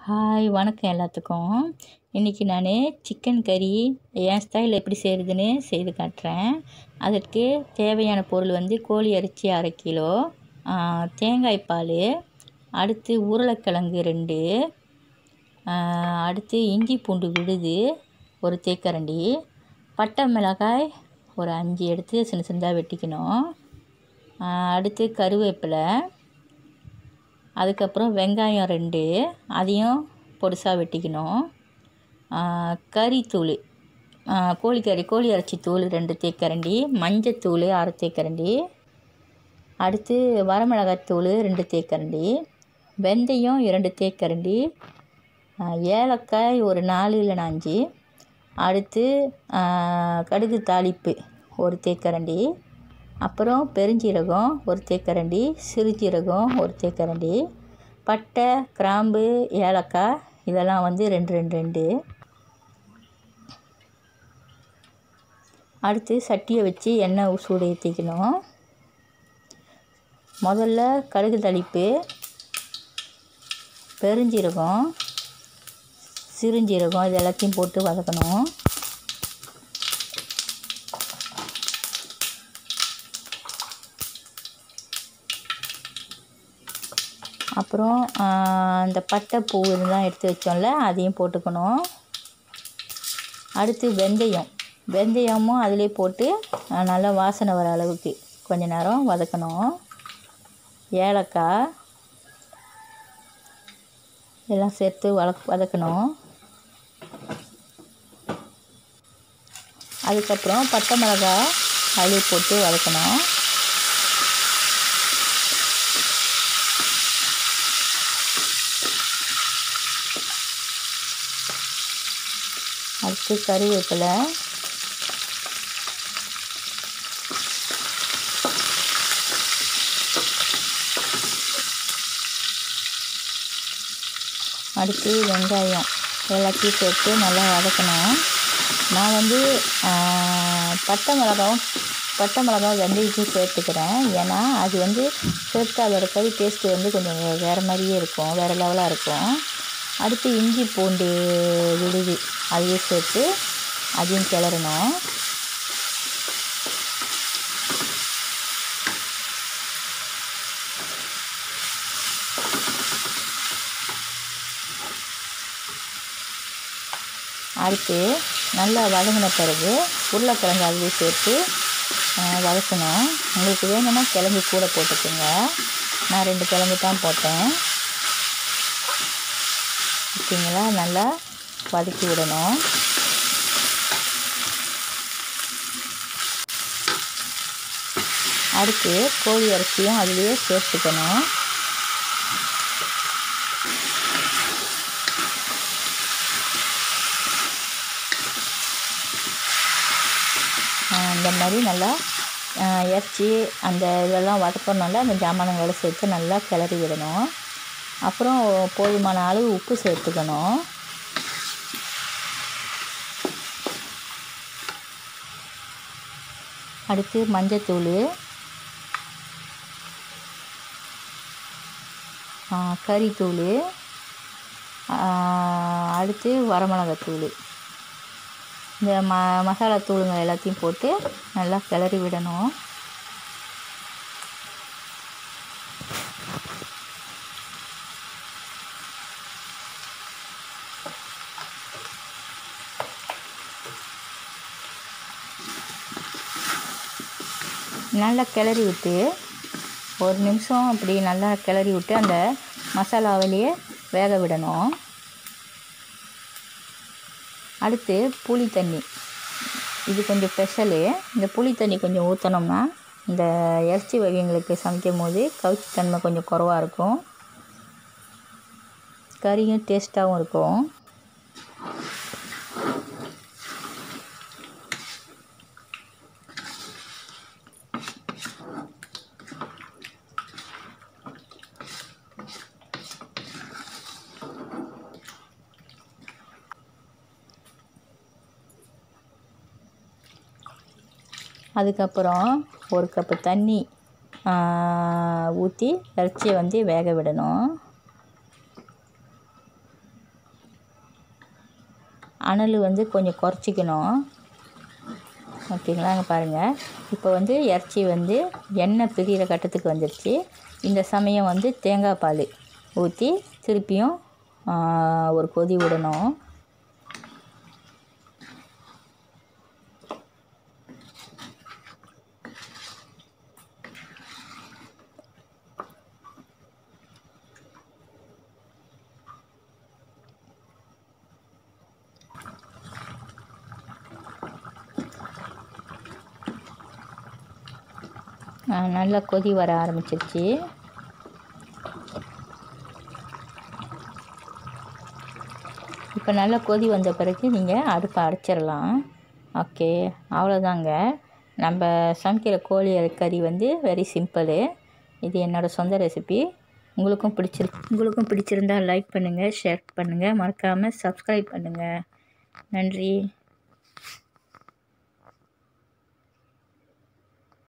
hi வணக்கம் எல்லாத்துக்கும் இன்றைக்கி நான் சிக்கன் கறி என் ஸ்டைலில் எப்படி செய்கிறதுன்னு செய்து காட்டுறேன் அதற்கு தேவையான பொருள் வந்து கோழி இறைச்சி அரை கிலோ ஆ, தேங்காய் பால் அடுத்து உருளைக்கிழங்கு ரெண்டு ஆ, அடுத்து இஞ்சி பூண்டு விழுது ஒரு தேக்கரண்டி பட்டை மிளகாய் ஒரு அஞ்சு எடுத்து சின்ன சின்னதாக வெட்டிக்கணும் ஆ, அடுத்து கருவேப்பிலை அதுக்கப்புறம் வெங்காயம் ரெண்டு அதையும் பொடிசாக வெட்டிக்கணும் ஆ, கறித்தூள் ஆ, கோழிக்கறி கோழி இறைச்சி தூள் ரெண்டு தேக்கரண்டி மஞ்சத்தூள் அரை தேக்கரண்டி அடுத்து வரமிளகாய்த்தூள் ரெண்டு தேக்கரண்டி வெந்தயம் இரண்டு தேக்கரண்டி ஆ, ஏலக்காய் ஒரு நாலு இல்லைன்னா அஞ்சு அடுத்து ஆ, கடுகு தாளிப்பு ஒரு தேக்கரண்டி அப்புறம் பெருஞ்சீரகம் ஒரு தேக்கரண்டி சிறுஜீரகம் ஒரு தேக்கரண்டி பட்டை கிராம்பு ஏலக்காய் இதெல்லாம் வந்து ரெண்டு ரெண்டு ரெண்டு அடுத்து சட்டியை வச்சு எண்ணெய் சூடு ஏற்றிக்கணும் முதல்ல கடுகு தளிப்பு பெருஞ்சீரகம் சிறுஞ்சீரகம் இது எல்லாத்தையும் போட்டு வதக்கணும் அப்புறம் இந்த பட்டை பூ இதெல்லாம் எடுத்து வச்சோம்ல அதையும் போட்டுக்கணும் அடுத்து வெந்தயம் வெந்தயமும் அதிலே போட்டு ஆ, நல்லா வாசனை வர அளவுக்கு கொஞ்ச நேரம் வதக்கணும் ஏலக்காய் எல்லாம் சேர்த்து வதக் வதக்கணும் அதுக்கப்புறம் பட்டை மிளகாய் அதிலே போட்டு வதக்கணும் அடுத்து கருவேப்பிலை அடுத்து வெங்காயம் எல்லாத்தையும் சேர்த்து நல்லா வதக்கணும் நான் வந்து ஆ, பட்டை மிளகாவும் பட்டை மிளகாவும் வெந்தயத்தையும் சேர்த்துக்கிறேன் ஏன்னா அது வந்து சேர்த்து அதோட கறி டேஸ்ட்டு வந்து கொஞ்சம் வே- வேறு மாதிரியே இருக்கும் வேறு லெவலாக இருக்கும் அடுத்து இஞ்சி பூண்டு விழுது அதையும் சேர்த்து அதையும் கிளறணும் அடுத்து நல்லா வதங்கின பிறகு உருளைக்கிழங்கு அதிலே சேர்த்து ஆ, வதக்கணும் உங்களுக்கு வேணும்னா கிழங்கு கூட போட்டுக்கோங்க நான் ரெண்டு கிழங்கு தான் போட்டேன் ஓகேங்களா நல்லா வதக்கி விடணும் அடுத்து கோழி அரிசியும் அதிலேயே சேர்த்துக்கணும் ஆஹ் இந்த மாதிரி நல்லா ஆஹ் இறைச்சி அந்த இதெல்லாம் வதக்கணும்ல அந்த ஜாமானுங்களோட சேர்த்து நல்லா கிளறி விடணும் அப்புறம் போதுமான அளவு உப்பு சேர்த்துக்கணும் அடுத்து மஞ்சத்தூள் கறித்தூள் அடுத்து வரமிளகாத்தூள் இந்த ம மசாலா தூளுங்க எல்லாத்தையும் போட்டு நல்லா கிளறி விடணும் நல்லா கிளறி விட்டு ஒரு நிமிஷம் அப்படி நல்லா கிளறி விட்டு அந்த மசாலாவிலேயே வேக விடணும் அடுத்து புளி தண்ணி இது கொஞ்சம் ஸ்பெஷலு இந்த புளி தண்ணி கொஞ்சம் ஊற்றினோம்னா இந்த இறைச்சி வகைங்களுக்கு சமைக்கும் போது கவுச்சி தன்மை கொஞ்சம் குறவாக இருக்கும் கறியும் டேஸ்ட்டாகவும் இருக்கும் அதுக்கப்புறம் ஒரு கப்பு தண்ணி ஊற்றி இறைச்சியை வந்து வேக விடணும் அனல் வந்து கொஞ்சம் குறைச்சிக்கணும் ஓகேங்களா அங்கே பாருங்கள் இப்போ வந்து இறைச்சி வந்து எண்ணெய் பிரிகிற கட்டத்துக்கு வந்துடுச்சு இந்த சமயம் வந்து தேங்காய் பால் ஊற்றி திருப்பியும் ஆ, ஒரு கொதி விடணும் ஆ, நல்லா கொதி வர ஆரம்பிச்சிருச்சு இப்போ நல்லா கொதி வந்த பிறகு நீங்கள் அடுப்பை அடைச்சிடலாம் ஓகே அவ்வளோதாங்க நம்ம சமைக்கிற கோழி கறி வந்து வெரி சிம்பிளு இது என்னோடய சொந்த ரெசிபி உங்களுக்கும் பிடிச்சிரு உங்களுக்கும் பிடிச்சிருந்தா லைக் பண்ணுங்கள் ஷேர் பண்ணுங்கள் மறக்காமல் சப்ஸ்கிரைப் பண்ணுங்கள் நன்றி